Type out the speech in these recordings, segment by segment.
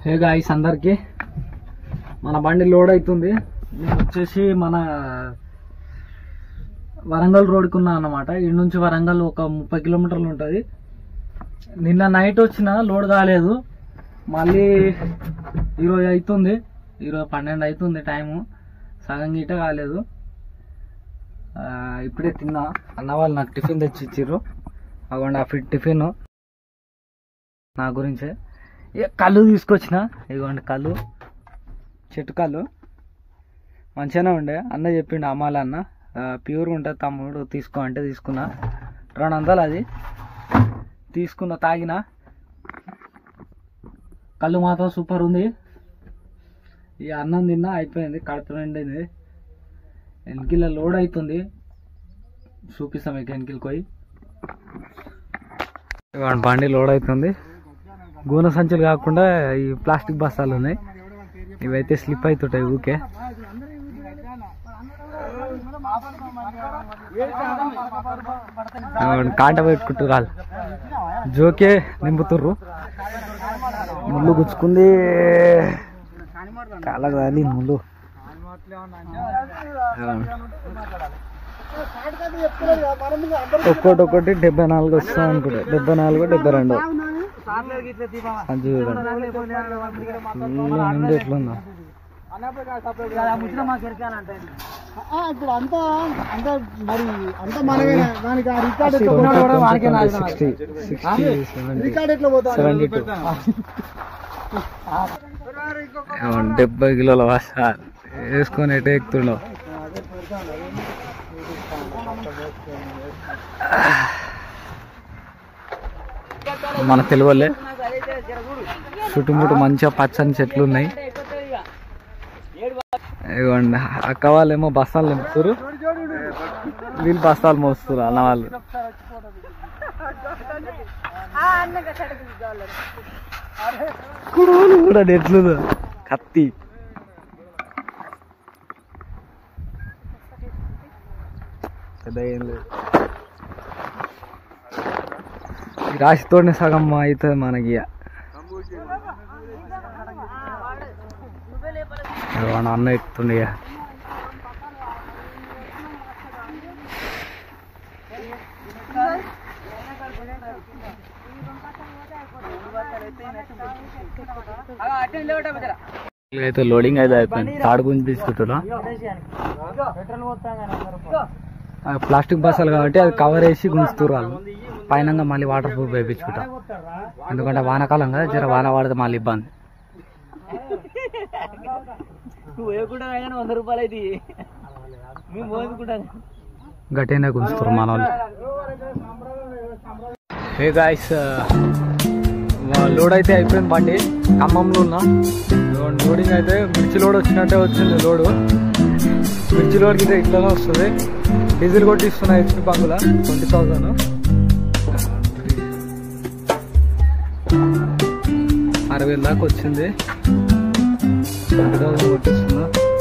Hey guys అందరికి మన బండి లోడ్ అవుతుంది నేను వచ్చేసి మన వరంగల్ రోడ్కి ఉన్నా అన్నమాట ఇటు నుంచి వరంగల్ ఒక ముప్పై కిలోమీటర్లు ఉంటుంది నిన్న నైట్ వచ్చిన లోడ్ కాలేదు మళ్ళీ ఈరోజు అవుతుంది ఈరోజు పన్నెండు అవుతుంది టైము సగం గీట కాలేదు ఆ, ఇప్పుడే తిన్నా అన్న వాళ్ళు నాకు టిఫిన్ తెచ్చి ఇచ్చిర్రు అవ్వండి ఆ ఫిట్ టిఫిన్ నా గురించే ఇక కళ్ళు తీసుకొచ్చిన ఇదిగోండి కళ్ళు చెట్టు కళ్ళు మంచిగానే ఉండే అన్న చెప్పిండు అమ్మాలి అన్న ప్యూర్గా ఉంటుంది తమ్ముడు తీసుకో అంటే తీసుకున్నా రెండు వందలు అది తీసుకున్న తాగిన కళ్ళు మాత్రం సూపర్ ఉంది ఈ అన్నం తిన్నా అయిపోయింది కడుపు నిండింది వెనకిల లోడ్ అవుతుంది చూపిస్తాం మీకు వెనకిల్ పోయి ఇవాళ బండి లోడ్ అవుతుంది గూన సంచులు కాకుండా ఈ ప్లాస్టిక్ బస్తాలు ఉన్నాయి ఇవైతే స్లిప్ అవుతుంటాయి ఊకే ఇవాళ కాంట పెట్టుకుంటారు వాళ్ళు జోకే నింపుతుర్రు ముళ్ళు గుచ్చుకుంది చాలా కాలి ముళ్ళు ఒక్కోటి ఒక్కటి డెబ్బై నాలుగు వస్తా అనుకుంటా డెబ్బై నాలుగు డెబ్బై రెండు అది చూడండి ఫుల్ నిండు ఎట్లుందా ఇప్పుడు అంతా అంతా మరి అంతా మనమే దానికి ఆ రికార్డ్ ఎట్లా సిక్స్టీ సిక్స్టీ సెవెంటీ రికార్డ్ ఎట్లా పోతా సెవెంటీ టూ డెబ్బై కిలోల వాస వేసుకొని ఎటే ఎక్కుతుండవు మన తెలుగులే చుట్టుముట్టు మంచిగా పచ్చని చెట్లు ఉన్నాయి ఇదిగోండి అక్క వాళ్ళేమో బస్తాలు నింపుతారు వీళ్ళు బస్తాలు మోస్తారు అన్న వాళ్ళు కుడుములు కూడా ఎట్లు కత్తి పెద్ద ఏం లేదు ఈ రాశితోనే సగం అవుతుంది మనకి ఇక. ఇదిగో మన అన్న ఎక్కుతుండే ఇక. అయితే లోడింగ్ అయితే అయిపోయింది తాడు గుంజి తీసుకుంటున్నా ఆ ప్లాస్టిక్ బస్సాలు కాబట్టి అది కవర్ వేసి గుంజుతురు వాళ్ళు పైన మళ్ళీ వాటర్ ప్రూఫ్ వేయించుకుంటా ఎందుకంటే వానాకాలం కదా జర వాన పడితే మళ్ళీ ఇబ్బంది వంద రూపాయలు అయితే మేము పోసుకుంటాను గట్టిగానే గుంజుతారు మన వాళ్ళు హే గాయస్ లోడ్ అయితే అయిపోయింది బండి ఖమ్మంలో ఉన్నా లోడింగ్ అయితే మిర్చి లోడ్ వచ్చినట్టే వచ్చింది లోడు మిర్చి లోడ్కి అయితే ఇట్లానే వస్తుంది డీజిల్ కొట్టిస్తున్నా హెచ్పి బంకుల ట్వంటీ థౌజండ్ అరవై వేల దాకా వచ్చింది ట్వంటీ థౌజండ్ కొట్టిస్తున్నా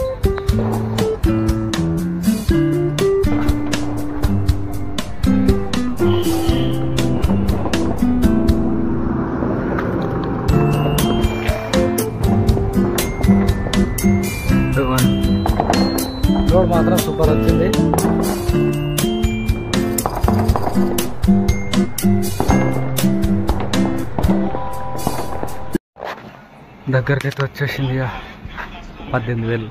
రోడ్ మాత్రం సూపర్ వచ్చింది దగ్గరికి అయితే వచ్చేసింది ఇక పద్దెనిమిది వేలు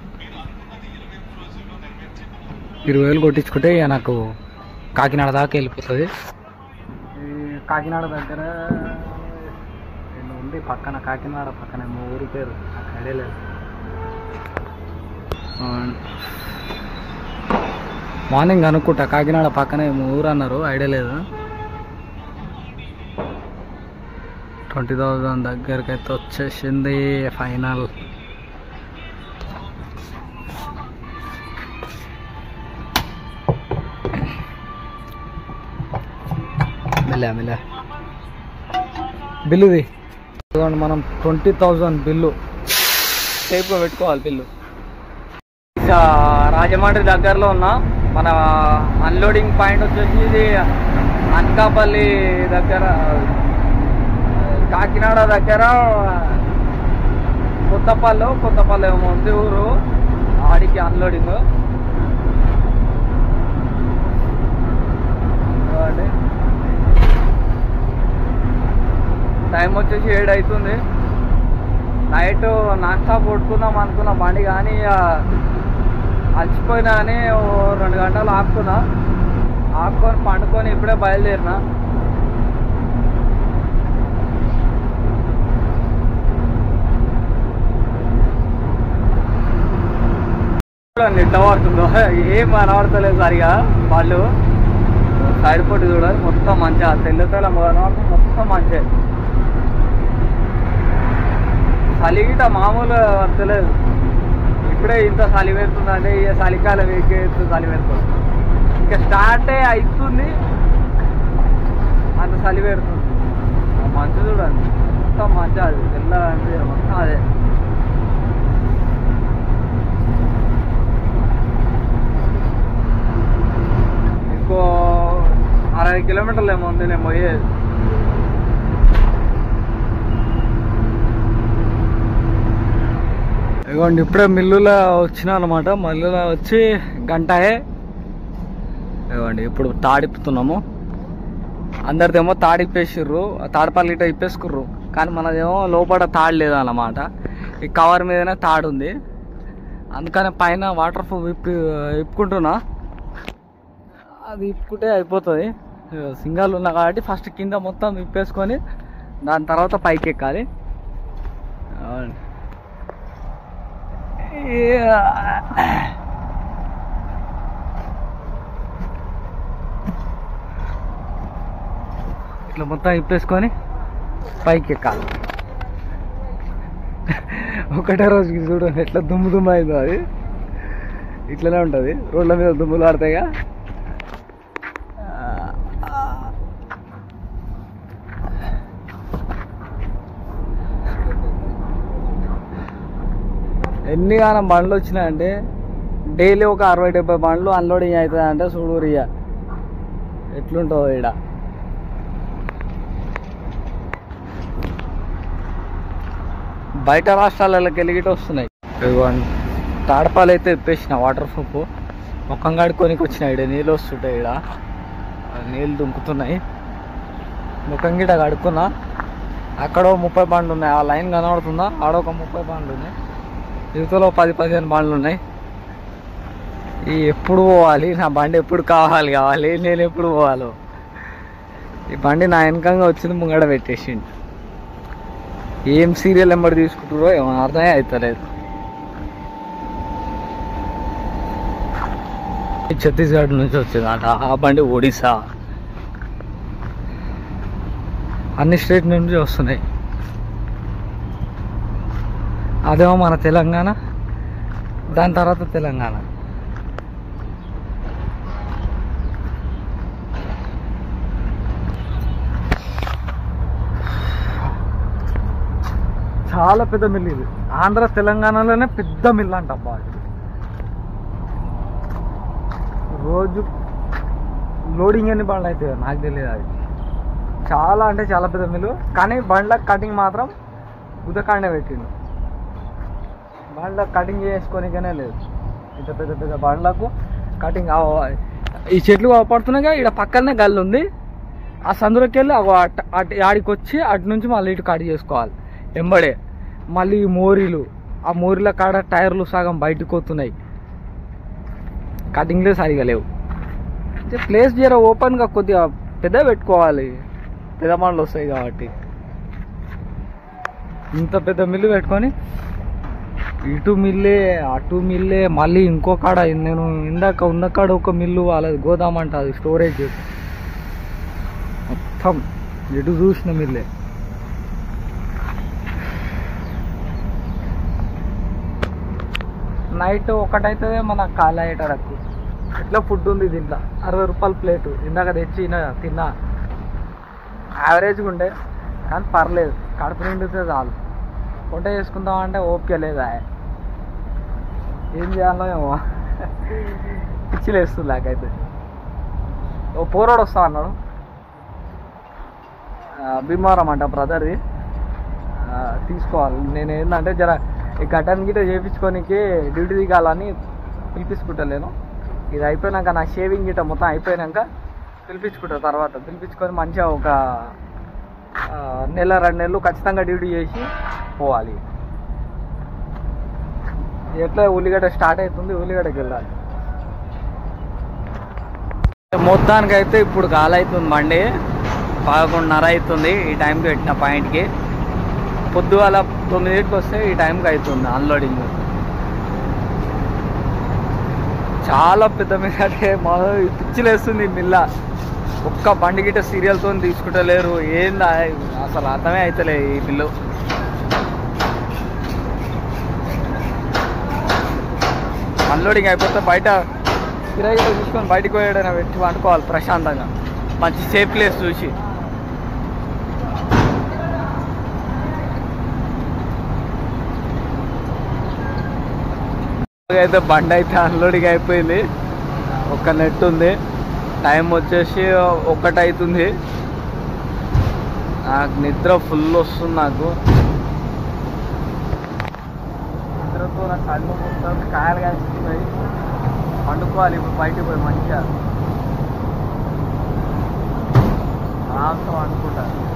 ఇరవై వేలు కొట్టించుకుంటే ఇక నాకు కాకినాడ దాకా వెళ్ళిపోతుంది ఈ కాకినాడ దగ్గర రెండు ఉంది పక్కన కాకినాడ పక్కన మా ఊరి పేరు నాకు ఐడియా లేదు మార్నింగ్ అనుకుంటా కాకినాడ పక్కనే మా ఊరు అన్నారు ఐడియా లేదు ట్వంటీ థౌజండ్ దగ్గరికి అయితే వచ్చేసింది ఫైనల్ మెల్ల మెల్ల బిల్లుది ఇదిగోండి మనం ట్వంటీ థౌజండ్ బిల్లు సేఫ్గా పెట్టుకోవాలి బిల్లు ఇక రాజమండ్రి దగ్గరలో ఉన్న మన అన్లోడింగ్ పాయింట్ వచ్చేసి ఇది అనకాపల్లి దగ్గర కాకినాడ దగ్గర కొత్తపల్లి కొత్తపల్లి ఏమో ఉంది ఊరు ఆడికి అన్లోడింగ్ చూడండి. టైం వచ్చేసి ఏడు అవుతుంది నైట్ నాన్ స్టాప్ కొట్టుకుందాం అనుకున్నా బండి కానీ ఇక అలసిపోయినా అని ఓ రెండు గంటలు ఆపుకున్నా ఆపుకొని పండుకొని ఇప్పుడే బయలుదేరిన చూడండి ఎట్లా పడుతుందో ఏం కనబడతలేదు సరిగా వాళ్ళు సైడ్ పొట్టి చూడాలి మొత్తం మంచిగా తెల్ల తెల్ల కనబడుతుంది మొత్తం మంచిగా చలి గిట మామూలు తెలియదు ఇప్పుడే ఇంత చలి పెడుతుంది అంటే ఇక చలికాలం ఎక్కేస్తూ చలి పెడుతుంది ఇంకా స్టార్టే అవుతుంది అంత చలి పెడుతుంది ఆ మంచు చూడండి మొత్తం మంచి అది తెల్లగా అంటే మొత్తం అదే ఇంకో అరవై కిలోమీటర్లు ఏమో ఉంది నేను పోయేది ఇదిగోండి ఇప్పుడే మిల్లులో వచ్చిన అనమాట మిల్లులో వచ్చి గంటయే ఇదిగోండి ఇప్పుడు తాడిప్పుతున్నాము అందరిదేమో తాడిప్పేసిర్రు తాడపల్లి ఇట్లా ఇప్పేసుకుర్రు కానీ మనదేమో లోపల తాడు లేదన్నమాట ఈ కవర్ మీదనే తాడు ఉంది అందుకని పైన వాటర్ ప్రూఫ్ విప్పి విప్పుకుంటున్నా అది ఇప్పుకుంటే అయిపోతుంది సింగల్ ఉన్నా కాబట్టి ఫస్ట్ కింద మొత్తం విప్పేసుకొని దాని తర్వాత పైకి ఎక్కాలి అవును. యా. ఇట్లా మొత్తం ఇప్పేసుకొని పైకి ఎక్కాలి ఒకటే రోజుకి చూడండి ఎట్లా దుమ్ము దుమ్ము అయిందో అది ఇట్లనే ఉంటుంది రోడ్ల మీద దుమ్ములు ఆడతాయిగా ఎన్ని కాలం బండ్లు వచ్చినాయంటే డైలీ ఒక అరవై డెబ్బై బండ్లు అన్లోడింగ్ అవుతుంది అంటే చూడు ఇక ఎట్లుంటుందో ఇక్కడ బయట రాష్ట్రాలకి వెళ్ళిగిట వస్తున్నాయి ఇదిగోండి తాడపాలు అయితే ఇప్పేసిన వాటర్ ప్రూఫ్ ముఖం కడుక్కోనికి వచ్చిన ఇక్కడ నీళ్ళు వస్తుంటాయి ఇక్కడ నీళ్ళు దుంకుతున్నాయి ముఖం గిట కడుక్కున్నా అక్కడ ఓ ముప్పై బండ్లు ఉన్నాయి ఆ లైన్ కనబడుతుందా ఆడ ఒక ముప్పై బండ్లు ఉన్నాయి యువతలో పది పదిహేను బండ్లు ఉన్నాయి ఈ ఎప్పుడు పోవాలి నా బండి ఎప్పుడు కావాలి కావాలి నేను ఎప్పుడు పోవాలో ఈ బండి నా వెనకంగా వచ్చింది ముంగడ పెట్టేసిండు ఏం సీరియల్ ఎంబడి తీసుకుంటారో ఏమో అర్థమే అవుతలేదు ఈ ఛత్తీస్గఢ్ నుంచి వచ్చింది అంట ఆ బండి ఒడిశా అన్ని స్టేట్ నుంచి వస్తున్నాయి అదేమో మన తెలంగాణ దాని తర్వాత తెలంగాణ చాలా పెద్ద మిల్ ఇది ఆంధ్ర తెలంగాణలోనే పెద్ద మిల్ అంట అబ్బా ఇది. రోజు లోడింగ్ ఎన్ని బండ్లు అవుతాయో నాకు తెలియదు అది చాలా అంటే చాలా పెద్ద మిల్లు కానీ బండ్ల కటింగ్ మాత్రం ఉదకాండే పెట్టిండు బండ్ల కటింగ్ చేసుకోనికనే లేదు ఇంత పెద్ద పెద్ద బండ్లకు కటింగ్ ఈ చెట్లు పడుతున్నాయిగా ఇక్కడ పక్కనే గల్లు ఉంది ఆ సందులోకి వెళ్ళి అగో అట్- అటు ఆడికి వచ్చి అటు నుంచి మళ్ళీ ఇటు కట్ చేసుకోవాలి ఎంబడే మళ్ళీ ఈ మోరీలు ఆ మోరీల కాడ టైర్లు సగం బయటకు వస్తున్నాయి కటింగ్లే సరిగా లేవు అంటే ప్లేస్ జర ఓపెన్గా కొద్దిగా పెద్ద పెట్టుకోవాలి పెద్ద మాటలు వస్తాయి కాబట్టి ఇంత పెద్ద మిల్లు పెట్టుకొని ఇటు మిల్లే అటు మిల్లే మళ్ళీ ఇంకో కాడ నేను ఇందాక ఉన్న కాడ ఒక మిల్లు వాళ్ళది గోదాం అంట అది స్టోరేజ్ మొత్తం ఎటు చూసిన మిల్లే నైట్ ఒకటైతే మన ఖాళీ అయ్యేటరకు ఎట్లా ఫుడ్ ఉంది దీంట్లో అరవై రూపాయల ప్లేటు ఇందాక తెచ్చిన తిన్నా యావరేజ్గా ఉండే కానీ పర్లేదు కడుపు నిండితే చాలు వంట చేసుకుందాం అంటే ఓపిక లేదా ఏం చేయాలో ఏమో పిచ్చిలేస్తుంది నాకైతే ఓ పోరాడు వస్తా అన్నాడు ఆ, భీమవరం అంట బ్రదర్ది తీసుకోవాలి నేను ఏంటంటే జర ఈ కటన్ గిట్ట చేయించుకోనికి డ్యూటీ దిగాలని పిలిపించుకుంటలేను ఇది అయిపోయినాక నా షేవింగ్ గిట్ట మొత్తం అయిపోయినాక పిలిపించుకుంటా తర్వాత పిలిపించుకొని మంచిగా ఒక ఆ, నెల రెండు నెలలు ఖచ్చితంగా డ్యూటీ చేసి పోవాలి ఎట్లా ఉల్లిగడ్డ స్టార్ట్ అవుతుంది ఉల్లిగడ్డకి వెళ్ళాలి మొత్తానికి అయితే ఇప్పుడు కాలవుతుంది బండి పదకొండున్నర అవుతుంది ఈ టైంకి పెట్టిన పాయింట్కి పొద్దుగాల తొమ్మిదింటికి వస్తే ఈ టైంకి అవుతుంది అన్లోడింగ్ చాలా పెద్ద మిల్ అంటే మా పిచ్చిలేస్తుంది మిల్ల ఒక్క బండి గిట్ట సీరియల్తో తీసుకుంటలేరు ఏందా అసలు అర్థమే అవుతలే ఈ మిల్లు అన్లోడింగ్ అయిపోతే బయట కిరాయి చూసుకొని బయటకు పోయాడైనా పెట్టి వండుకోవాలి ప్రశాంతంగా మంచి సేఫ్ ప్లేస్ చూసి అయితే బండి అయితే అన్లోడింగ్ అయిపోయింది ఒక నెట్ ఉంది టైం వచ్చేసి ఒకటి అవుతుంది నాకు నిద్ర ఫుల్ వస్తుంది నాకు నిద్రతో నా కళ్ళు మొత్తం కాయలు కాస్తున్నాయి పండుకోవాలి ఇప్పుడు బయటికి పోయి మంచిగా ఆరాంతో వండుకుంటాను